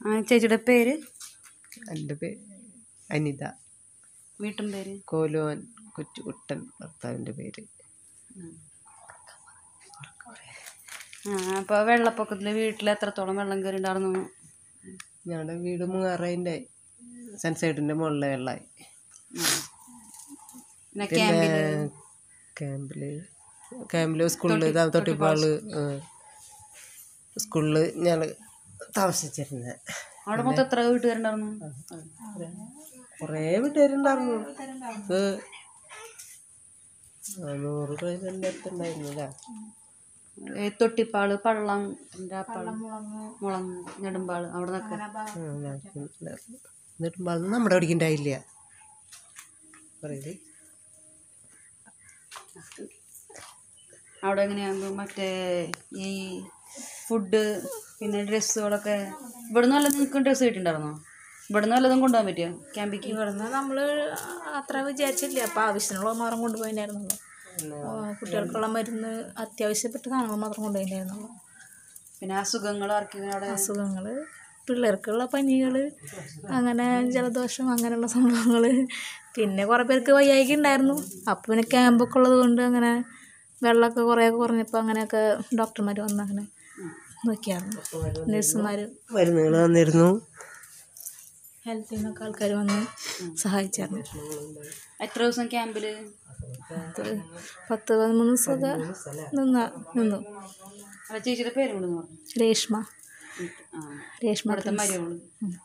ആ ചേച്ചിയുടെ പേര് എൻ്റെ പേര് അനിത വീട്ടും പേര് കോലോൻ കൊച്ചുകുട്ടൻ ഭർത്താവിൻ്റെ പേര് ആ അപ്പോൾ വെള്ളപ്പൊക്കത്തിൽ വീട്ടിൽ എത്രത്തോളം വെള്ളം കയറി ഉണ്ടായിരുന്നു ഞങ്ങളുടെ വീട് മൂന്നാറതിൻ്റെ സൺസൈഡിൻ്റെ മുകളിലെ വെള്ളമായി പിന്നെ ക്യാമ്പിൽ ക്യാമ്പിൽ ക്യാമ്പിൽ സ്കൂളിൽ തൊട്ടിപ്പാള് സ്കൂളിൽ ഞങ്ങൾ താമസിച്ചിരുന്നത് അവിടെ മൊത്തം എത്ര വീട്ടുകാരുണ്ടായിരുന്നു കുറേ വീട്ടുകാരുണ്ടായിരുന്നു ഇത് ആ, നൂറ് പേരുടെ അടുത്തുണ്ടായിരുന്നില്ല ഏ, തൊട്ടിപ്പാള് പള്ളം പള്ളം മുളം നെടുമ്പാള് അവിടെ നിന്നൊക്കെ എന്നിട്ടും അത് നമ്മുടെ അവിടേക്ക് ഉണ്ടായില്ല പറയത് അവിടെ എങ്ങനെയാകുമ്പോൾ മറ്റേ ഈ ഫുഡ് പിന്നെ ഡ്രസ്സുകളൊക്കെ ഇവിടുന്ന് വല്ലതും നിങ്ങൾക്ക് ഡ്രസ്സ് കിട്ടിയിട്ടുണ്ടായിരുന്നോ ഇവിടുന്ന് വല്ലതും കൊണ്ടുപോകാൻ പറ്റിയോ ക്യാമ്പിക്ക് ഇവിടുന്ന് നമ്മൾ അത്ര വിചാരിച്ചില്ല അപ്പം ആവശ്യത്തിനുള്ള മാത്രം കൊണ്ടുപോയിണ്ടായിരുന്നുള്ളൂ ആ, കുട്ടികൾക്കുള്ള മരുന്ന് അത്യാവശ്യപ്പെട്ട സാധനങ്ങൾ മാത്രം കൊണ്ടുപോയിണ്ടായിരുന്നുള്ളൂ പിന്നെ അസുഖങ്ങൾ ആർക്കും അവിടെ അസുഖങ്ങൾ പിള്ളേർക്കുള്ള പനികൾ അങ്ങനെ ജലദോഷം അങ്ങനെയുള്ള സംഭവങ്ങൾ പിന്നെ കുറേ പേർക്ക് വയ്യായിക ഉണ്ടായിരുന്നു അപ്പം പിന്നെ ക്യാമ്പൊക്കെ ഉള്ളത് കൊണ്ട് അങ്ങനെ വെള്ളമൊക്കെ കുറേ കുറഞ്ഞപ്പോൾ അങ്ങനെയൊക്കെ ഡോക്ടർമാർ വന്ന് അങ്ങനെ നോക്കിയായിരുന്നു നഴ്സുമാർ മരുന്നുകൾ തന്നിരുന്നു ഹെൽത്തിൽ നിന്നൊക്കെ ആൾക്കാർ വന്ന് സഹായിച്ചായിരുന്നു എത്ര ദിവസം ക്യാമ്പിൽ പത്ത് പത്ത് പതിമൂന്ന് ദിവസമൊക്കെ നിന്ന നിന്നു അല്ല ചേച്ചിയുടെ പേരും കൂടെ പറഞ്ഞു രേഷ്മ ആ രേഷ്മ ഇവിടുത്തെ മരുമകള്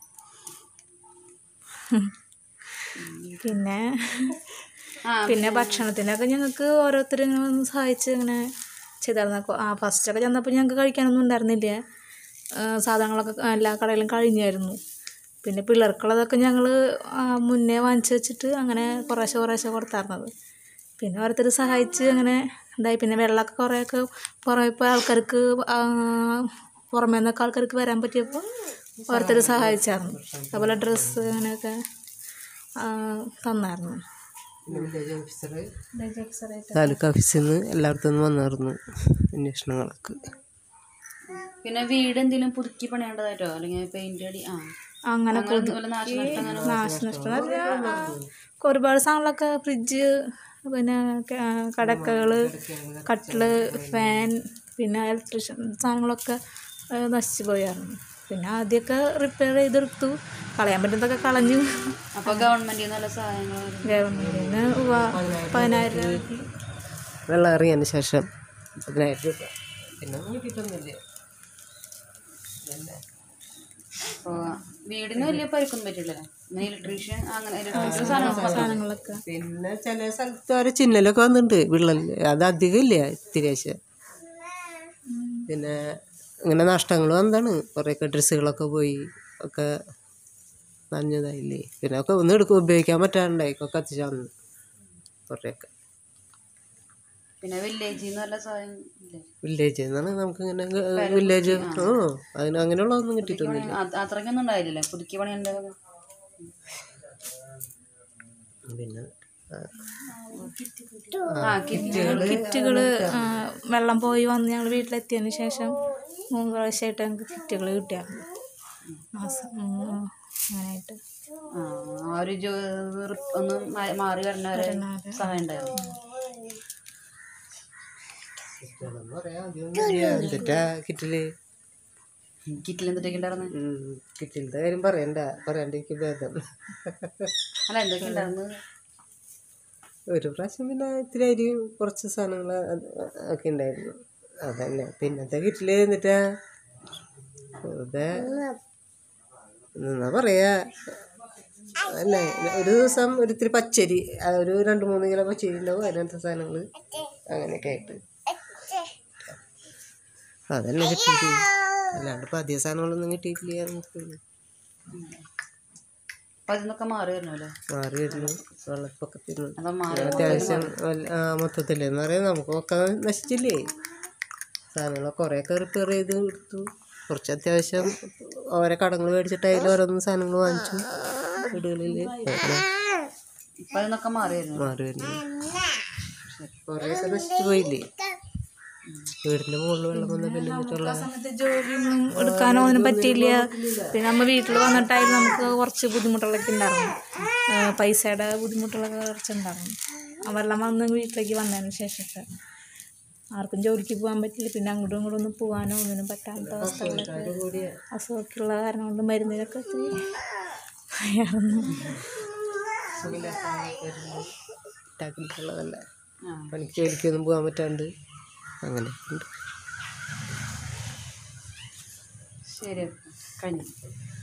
പിന്നെ ആ പിന്നെ ഭക്ഷണത്തിനൊക്കെ ഞങ്ങൾക്ക് ഓരോരുത്തർ ഇങ്ങനെ വന്ന് സഹായിച്ച് ഇങ്ങനെ ചെയ്തായിരുന്നു കൊ- ആ ഫസ്റ്റൊക്കെ ചെന്നപ്പോൾ ഞങ്ങൾക്ക് കഴിക്കാനൊന്നും ഉണ്ടായിരുന്നില്ല ആ, സാധനങ്ങളൊക്കെ എല്ലാ കടയിലും കഴിഞ്ഞായിരുന്നു പിന്നെ പിള്ളേർക്കുള്ളതൊക്കെ ഞങ്ങൾ മുന്നേ വാങ്ങിച്ച് വെച്ചിട്ട് അങ്ങനെ കുറേശ്ശെ കുറേശ്ശെ കൊടുത്തായിരുന്നത് പിന്നെ ഓരോരുത്തർ സഹായിച്ച് അങ്ങനെ ഇതായി പിന്നെ വെള്ളമൊക്കെ കുറേയൊക്കെ പുറമെ ആൾക്കാർക്ക് ആ, പുറമേ നിന്നൊക്കെ ആൾക്കാർക്ക് വരാൻ പറ്റിയപ്പോൾ ഓരോരുത്തർ സഹായിച്ചായിരുന്നു അതുപോലെ ഡ്രസ്സ് അങ്ങനെയൊക്കെ ആ, തന്നായിരുന്നു വില്ലേജ് ഓഫീസർ വില്ലേജ് ഓഫീസറായിട്ട് താലൂക്ക് ഓഫീസിൽ നിന്ന് എല്ലായിടത്തു നിന്ന് വന്നായിരുന്നു അന്വേഷണങ്ങൾക്ക് പിന്നെ വീട് എന്തെങ്കിലും പുതുക്കി പണിയേണ്ടതായിട്ടോ അല്ലെങ്കിൽ പെയിന്റ് അടി ആ അങ്ങനെ അങ്ങനെ വല്ല നാശനഷ്ടം അങ്ങനെ നാശനഷ്ടം എന്ന് പറഞ്ഞാൽ, ആ, ഒരുപാട് സാധനങ്ങളൊക്കെ ഫ്രിഡ്ജ് പിന്നെ ക- കടക്കകൾ കട്ടില് ഫാൻ പിന്നെ ഇലക്ട്രീഷ്യൻ സാധനങ്ങളൊക്കെ ആ, നശിച്ചു പോയായിരുന്നു പിന്നെ ആദ്യമൊക്കെ റിപ്പയർ ചെയ്തെടുത്തു കളയാൻ പറ്റുന്നതൊക്കെ കളഞ്ഞു അപ്പൊ ഗവൺമെന്റിൽ നിന്ന് നല്ല സഹായങ്ങൾ ഗവൺമെൻറ്റിന് പതിനായിരം രൂപ വെള്ളം ഇറങ്ങിയതിന് ശേഷം പതിനായിരം രൂപ പിന്നെ ഒന്നും കിട്ടുന്നില്ല അപ്പൊ വീടിന് വലിയ പരിക്കൊന്നും പറ്റില്ല പിന്നെ ഇലക്ട്രീഷ്യൻ അങ്ങനെ ഇലക്ട്രിക്കൽ സാധനം സാധനങ്ങളൊക്കെ പിന്നെ ചില സ്ഥലത്ത് ഓരോ ചിഹ്നലൊക്കെ വന്നിട്ടുണ്ട് വിള്ളൽ അത് അധികം ഇല്ല ഇത്തിരിയാശ പിന്നെ ഇങ്ങനെ നഷ്ടങ്ങൾ വന്നതാണ് കുറേയൊക്കെ ഡ്രസ്സുകളൊക്കെ പോയി ഒക്കെ നനഞ്ഞതായില്ലേ പിന്നെ ഒക്കെ ഒന്നും എടുക്കും ഉപയോഗിക്കാൻ പറ്റാണ്ടായി ഒക്കെ കത്തിച്ച് വന്നു കുറേയൊക്കെ പിന്നെ വില്ലേജിൽ നിന്ന് നല്ല സഹായം ഇല്ലേ വില്ലേജിൽ നിന്നാണ് നമുക്ക് ഇങ്ങനെ വില്ലേജ് ഓ അതിന് അങ്ങനെയുള്ളതൊന്നും കിട്ടിയിട്ടൊന്നുമില്ല അത് അത്രയ്ക്കൊന്നും ഉണ്ടായില്ലല്ലേ പുതുക്കി പണിയുണ്ട് പിന്നെ ആ, ആ കിറ്റ് കിറ്റുകൾ വെള്ളം പോയി വന്ന് ഞങ്ങൾ വീട്ടിലെത്തിയതിന് ശേഷം മൂന്ന് പ്രാവശ്യമായിട്ട് ഞങ്ങൾക്ക് കിറ്റുകൾ കിട്ടിയായിരുന്നു മാസം ഉം, അങ്ങനെയായിട്ട് ആ ആ ഒരു ജോ റിപ്പ് ഒന്ന് മാ- മാറി വരണവരെ സഹായം ഉണ്ടായിരുന്നു കിറ്റുകളെന്ന് പറയാൻ അധികമൊന്നുമില്ല. എന്നിട്ടാ കിറ്റില് കിറ്റിൽ എന്തൊക്കെ ഉണ്ടായിരുന്നു ഉം, കിറ്റിലത്തെ കാര്യം പറയണ്ട പറയാണ്ടിരിക്കും ഭേദം അല്ല എന്തൊക്കെ ഉണ്ടായിരുന്നു ഒരു പ്രാവശ്യം പിന്നെ ഇത്തിരി അരിയും കുറച്ച് സാധനങ്ങൾ ഒക്കെ ഉണ്ടായിരുന്നു അതന്നെ പിന്നത്തെ കിറ്റില് എന്നിട്ടാ വെറുതെ എന്നാ പറയാ അല്ലേ ഒരു ദിവസം ഒരു ഇത്തിരി പച്ചരി ആ ഒരു രണ്ട് മൂന്ന് കിലോ പച്ചരി ഉണ്ടാവും അതിനകത്തെ സാധനങ്ങൾ അങ്ങനെയൊക്കെ ആയിട്ട് അതന്നെ കിട്ടിയിട്ട് അല്ലാണ്ട് ഇപ്പം അധിക സാധനങ്ങളൊന്നും കിട്ടിയിട്ടില്ല നമുക്ക് അപ്പൊ അതിന്നൊക്കെ മാറി വരണല്ലേ മാറി വരുന്നു വെള്ളപ്പൊക്കത്തിൽ നിന്ന് അതോ മാറി അത്യാവശ്യം വല്ല- ആ, മൊത്തത്തിൽ എന്ന് പറയാം നമുക്കൊക്കെ നശിച്ചില്ലേ സാധനങ്ങളൊക്കെ കുറേയൊക്കെ റിപ്പയർ ചെയ്ത് എടുത്തു കുറച്ച് അത്യാവശ്യം ഓരോ കടങ്ങൾ മേടിച്ചിട്ട് അതിൽ ഓരോന്നും സാധനങ്ങൾ വാങ്ങിച്ചു വീടുകളിൽ അങ്ങനെ ഇപ്പൊ അതിന്നൊക്കെ മാറി വരുന്നു മാറി വരുന്നു കുറേയൊക്കെ നശിച്ചു പോയില്ലേ വീടിൻ്റെ മുകളിൽ വെള്ളം വന്ന പിന്നെ എന്നിട്ടുള്ള സമയത്ത് ജോലിയൊന്നും എടുക്കാനോ ഒന്നും പറ്റിയില്ല പിന്നെ നമ്മ വീട്ടിൽ വന്നിട്ടായിരുന്നു നമുക്ക് കുറച്ച് ബുദ്ധിമുട്ടുകളൊക്കെ ഉണ്ടായിരുന്നു ആ, പൈസയുടെ ബുദ്ധിമുട്ടുകളൊക്കെ കുറച്ചുണ്ടായിരുന്നു ആ വെള്ളം വന്ന് വീട്ടിലേക്ക് വന്നതിന് ശേഷമൊക്കെ ആർക്കും ജോലിക്ക് പോകാൻ പറ്റില്ല പിന്നെ അങ്ങോട്ടും ഇങ്ങോട്ടും ഒന്നും പോകാനോ ഒന്നിനും പറ്റാത്ത അവസ്ഥകളൊക്കെ കൂടിയ അസുഖമൊക്കെ ഉള്ള കാരണം കൊണ്ട് മരുന്നിനൊക്കെ ഒത്തിരി ആയിരുന്നു ടാക്കിട്ടുള്ളതല്ല ആ പണിക്ക് ജോലിക്കൊന്നും പോകാൻ പറ്റാണ്ട് അങ്ങനെ ഉണ്ട് ശരി കഴിഞ്ഞു